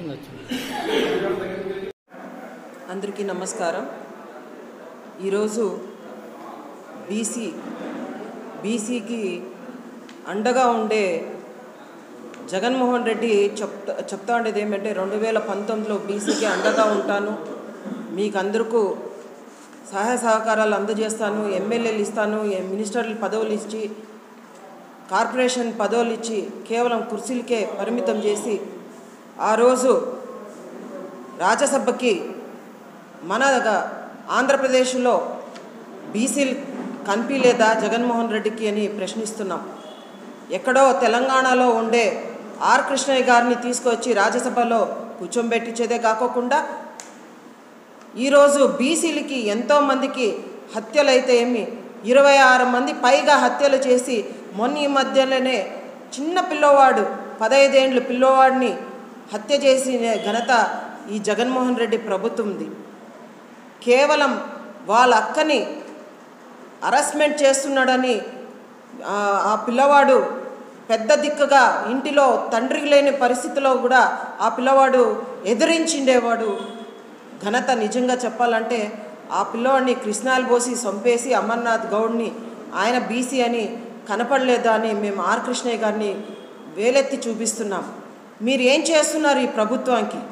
వచ్చింది అందరికీ నమస్కారం ఈరోజు బీసీ బీసీకి అండగా ఉండే జగన్మోహన్ రెడ్డి చెప్తా చెప్తా ఉండేది ఏమంటే రెండు వేల పంతొమ్మిదిలో బీసీకి అండగా ఉంటాను మీకు అందరికీ సహాయ సహకారాలు అందజేస్తాను ఎమ్మెల్యేలు ఇస్తాను ఎ- మినిస్టర్లు పదవులు ఇచ్చి కార్పొరేషన్ పదవులు ఇచ్చి కేవలం కుర్చీలకే పరిమితం చేసి ఆ రోజు రాజ్యసభకి మన గ- ఆంధ్రప్రదేశ్లో బీసీలు కనిపించలేదా జగన్మోహన్ రెడ్డికి అని ప్రశ్నిస్తున్నాం ఎక్కడో తెలంగాణలో ఉండే ఆర్ కృష్ణయ్య గారిని తీసుకొచ్చి రాజ్యసభలో కూర్చోబెట్టించేదే కాకోకుండా ఈరోజు బీసీలకి ఎంతోమందికి హత్యలైతే ఏమి ఇరవై ఆరు మంది పైగా హత్యలు చేసి మొన్న ఈ మధ్యలోనే చిన్న పిల్లవాడు పదైదేండ్ల పిల్లవాడిని హత్య చేసిన ఘనత ఈ జగన్మోహన్ రెడ్డి ప్రభుత్వంది కేవలం వాళ్ళ అక్కని హరాస్మెంట్ చేస్తున్నాడని ఆ, ఆ పిల్లవాడు పెద్ద దిక్కుగా ఇంటిలో తండ్రి లేని పరిస్థితిలో కూడా ఆ పిల్లవాడు ఎదిరించిండేవాడు ఘనత నిజంగా చెప్పాలంటే ఆ పిల్లవాడిని కృష్ణాలు పోసి చంపేసి అమర్నాథ్ గౌడ్ని ఆయన బీసీ అని కనపడలేదా అని మేము ఆర్ కృష్ణయ్య గారిని వేలెత్తి చూపిస్తున్నాం మీరు ఏం చేస్తున్నారు ఈ ప్రభుత్వానికి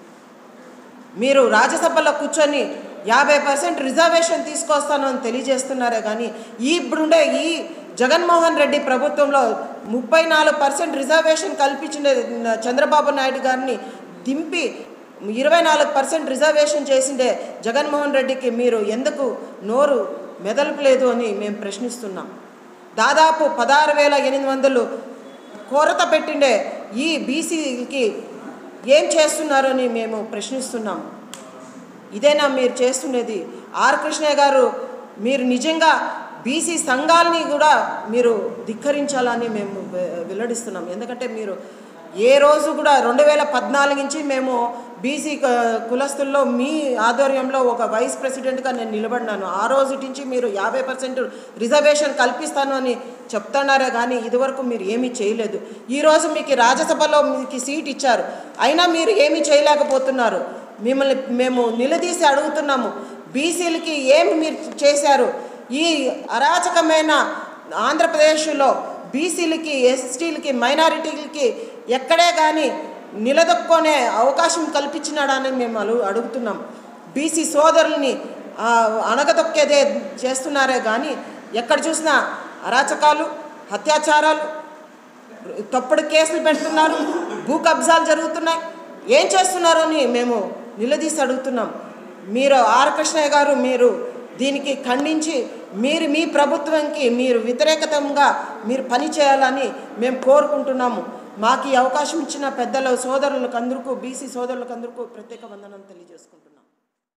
మీరు రాజ్యసభలో కూర్చొని యాభై పర్సెంట్ రిజర్వేషన్ తీసుకొస్తాను అని తెలియజేస్తున్నారే కానీ ఈ ఇప్పుడుండే ఈ జగన్మోహన్ రెడ్డి ప్రభుత్వంలో ముప్పై నాలుగు పర్సెంట్ రిజర్వేషన్ కల్పించిన చంద్రబాబు నాయుడు గారిని దింపి ఇరవై నాలుగు పర్సెంట్ రిజర్వేషన్ చేసిండే జగన్మోహన్ రెడ్డికి మీరు ఎందుకు నోరు మెదలపలేదు అని మేము ప్రశ్నిస్తున్నాం దాదాపు పదహారు వేల ఎనిమిది వందలు కొరత పెట్టిండే ఈ బీసీకి ఏం చేస్తున్నారు అని మేము ప్రశ్నిస్తున్నాం ఇదేనా మీరు చేస్తున్నది ఆర్ కృష్ణయ్య గారు మీరు నిజంగా బీసీ సంఘాలని కూడా మీరు ధిక్కరించాలని మేము వె- వెల్లడిస్తున్నాం ఎందుకంటే మీరు ఏ రోజు కూడా రెండు వేల పద్నాలుగు నుంచి మేము బీసీ క- కులస్తుల్లో మీ ఆధ్వర్యంలో ఒక వైస్ ప్రెసిడెంట్గా నేను నిలబడినాను ఆ రోజు నుంచి మీరు యాభై పర్సెంట్ రిజర్వేషన్ కల్పిస్తాను అని చెప్తున్నారే కానీ ఇదివరకు మీరు ఏమీ చేయలేదు ఈరోజు మీకు రాజ్యసభలో మీకు సీట్ ఇచ్చారు అయినా మీరు ఏమీ చేయలేకపోతున్నారు మిమ్మల్ని మేము నిలదీసి అడుగుతున్నాము బీసీలకి ఏమి మీరు చేశారు ఈ అరాచకమైన ఆంధ్రప్రదేశ్లో బీసీలకి ఎస్టీలకి మైనారిటీలకి ఎక్కడే కానీ నిలదొక్కునే అవకాశం కల్పించినాడని మేము అలు అడుగుతున్నాం బీసీ సోదరుల్ని ఆ, అణగదొక్కేదే చేస్తున్నారే కానీ ఎక్కడ చూసినా అరాచకాలు అత్యాచారాలు తప్పుడు కేసులు పెడుతున్నారు భూ కబ్జాలు జరుగుతున్నాయి ఏం చేస్తున్నారు అని మేము నిలదీసి అడుగుతున్నాం మీరు ఆర్ కృష్ణయ్య గారు మీరు దీనికి ఖండించి మీరు మీ ప్రభుత్వంకి మీరు వ్యతిరేకతంగా మీరు పని చేయాలని మేము కోరుకుంటున్నాము మాకు ఈ అవకాశం ఇచ్చిన పెద్దల సోదరులకు అందరికీ బీసీ సోదరులకు అందరికీ ప్రత్యేక వందనం తెలియజేసుకుంటున్నాం